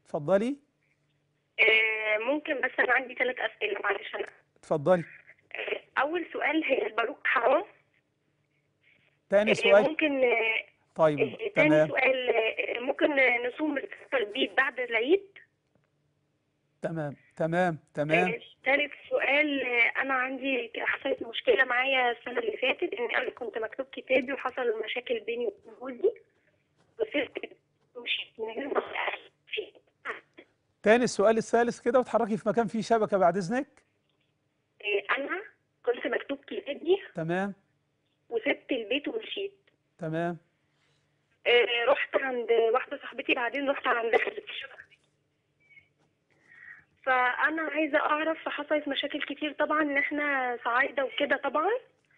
اتفضلي آه، ممكن بس انا عندي ثلاث اسئله معلش انا اتفضلي آه، اول سؤال هي الباروك حرام تاني آه، سؤال ممكن آه، طيب آه، تاني تمام سؤال آه، ممكن نصوم البيت بعد العيد تمام تمام تمام آه، ثالث سؤال آه، انا عندي ك- حصلت مشكله معايا السنه اللي فاتت ان انا كنت مكتوب كتابي وحصل مشاكل بيني وبين جوزي وسبت مش من غير ما أسأل فيه. تاني السؤال الثالث كده وتحركي في مكان فيه شبكة بعد إذنك آه، انا كنت مكتوب كتابي تمام وسبت البيت ومشيت تمام آه، رحت عند واحدة صاحبتي بعدين رحت عند خالتي فأنا عايزة أعرف حصلت مشاكل كتير طبعا إن إحنا صعايدة وكده طبعا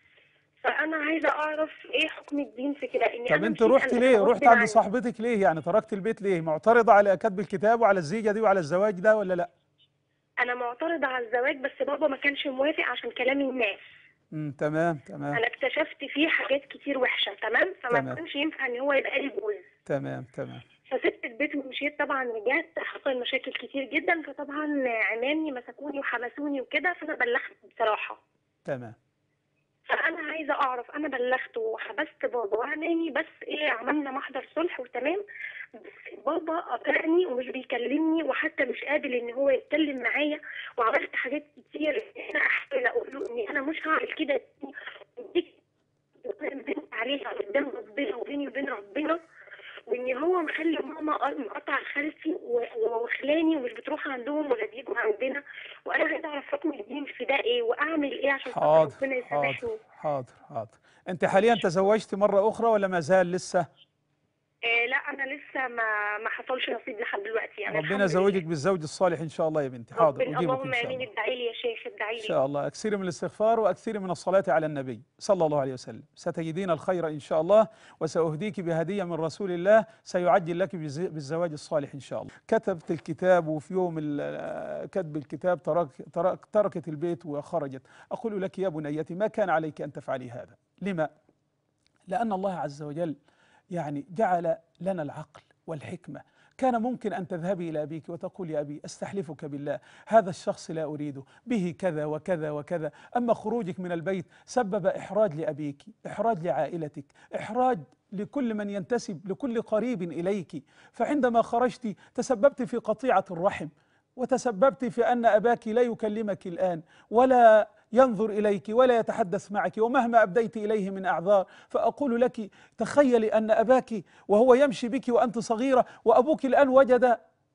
فأنا عايزة أعرف إيه حكم الدين في كده إني طب أنا انت مشيت رحت عند ليه غصب رحت عند عني. صاحبتك ليه يعني تركت البيت ليه معترضة على كتب الكتاب وعلى الزيجة دي وعلى الزواج ده ولا لا أنا معترضة على الزواج بس بابا ما كانش موافق عشان كلام الناس امم تمام تمام أنا اكتشفت فيه حاجات كتير وحشة تمام فما تمام. كانش ينفع إن هو يبقى لي جوز تمام تمام فسبت البيت ومشيت طبعا رجعت حصل مشاكل كتير جدا فطبعا عمامي مسكوني وحبسوني وكده فانا بلغت بصراحه تمام فانا عايزه اعرف انا بلغت وحبست بابا وعمامي بس ايه عملنا محضر صلح وتمام بس بابا قاطعني ومش بيكلمني وحتى مش قابل ان هو يتكلم معايا وعملت حاجات كتير ان انا احاول اقول له اني انا مش هعمل كده تاني. ودي بنت عليها قدام ربنا وبيني وبين ربنا وان هو مخلي ماما مقطع خالتي و- وخلاني ومش بتروح عندهم ولا بيجوا عندنا وانا عايزه اعرف حكم الدين في ده ايه واعمل ايه عشان خاطر حاضر ربنا يسامحني حاضر حاضر حاضر انت حاليا تزوجت مرة أخرى ولا ما زال لسه آه لا انا لسه ما ما حصلش نصيب لحد دلوقتي يعني ربنا الحمد يزوجك لله. بالزوج الصالح إن شاء الله يا بنتي حاضر ربنا أجيبك اللهم إن شاء امين الله ادعي لي يا شيخ ادعي إن لي شاء الله أكثري من الاستغفار وأكثري من الصلاة على النبي صلى الله عليه وسلم ستجدين الخير إن شاء الله وسأهديك بهدية من رسول الله سيعجل لك بالز- بالزواج الصالح إن شاء الله كتبت الكتاب وفي يوم ال- كتب الكتاب ترك ترك تركت البيت وخرجت أقول لك يا بنيتي ما كان عليك أن تفعلي هذا لما؟ لأن الله عز وجل يعني جعل لنا العقل والحكمة كان ممكن أن تذهبي إلى أبيك وتقول يا أبي أستحلفك بالله هذا الشخص لا أريده به كذا وكذا وكذا أما خروجك من البيت سبب إحراج لأبيك إحراج لعائلتك إحراج لكل من ينتسب لكل قريب إليك فعندما خرجت تسببت في قطيعة الرحم وتسببت في أن أباك لا يكلمك الآن ولا ينظر إليك ولا يتحدث معك ومهما أبديت إليه من أعذار فأقول لك تخيلي أن أباك وهو يمشي بك وأنت صغيرة وأبوك الآن وجد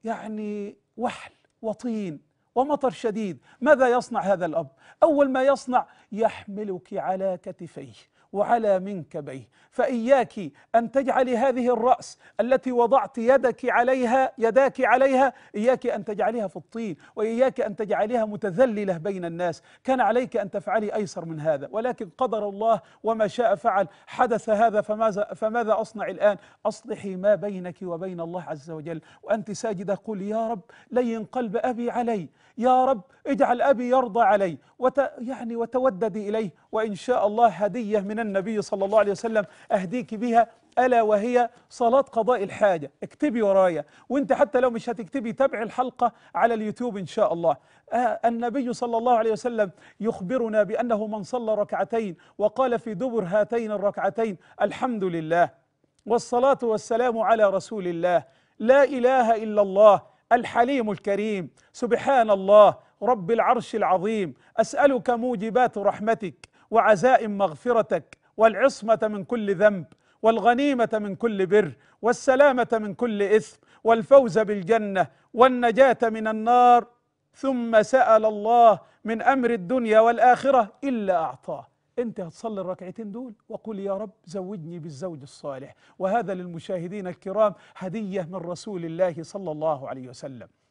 يعني وحل وطين ومطر شديد ماذا يصنع هذا الأب؟ أول ما يصنع يحملك على كتفيه وعلى منكبيه فإياك أن تجعلي هذه الرأس التي وضعت يدك عليها يداك عليها إياك أن تجعليها في الطين وإياك أن تجعليها متذللة بين الناس كان عليك أن تفعلي أيسر من هذا ولكن قدر الله وما شاء فعل حدث هذا فماذا, فماذا أصنع الآن أصلحي ما بينك وبين الله عز وجل وأنت ساجدة قولي يا رب لين قلب أبي علي يا رب اجعل أبي يرضى علي وت يعني وتوددي إليه وإن شاء الله هدية من النبي صلى الله عليه وسلم أهديك بها ألا وهي صلاة قضاء الحاجة اكتبي ورايا وانت حتى لو مش هتكتبي تابعي الحلقة على اليوتيوب إن شاء الله آه النبي صلى الله عليه وسلم يخبرنا بأنه من صلى ركعتين وقال في دبر هاتين الركعتين الحمد لله والصلاة والسلام على رسول الله لا إله إلا الله الحليم الكريم سبحان الله رب العرش العظيم أسألك موجبات رحمتك وعزائم مغفرتك والعصمة من كل ذنب والغنيمة من كل بر والسلامة من كل إثم والفوز بالجنة والنجاة من النار ثم سأل الله من أمر الدنيا والآخرة إلا أعطاه انت هتصلي الركعتين دول وقل يا رب زوجني بالزوج الصالح وهذا للمشاهدين الكرام هديه من رسول الله صلى الله عليه وسلم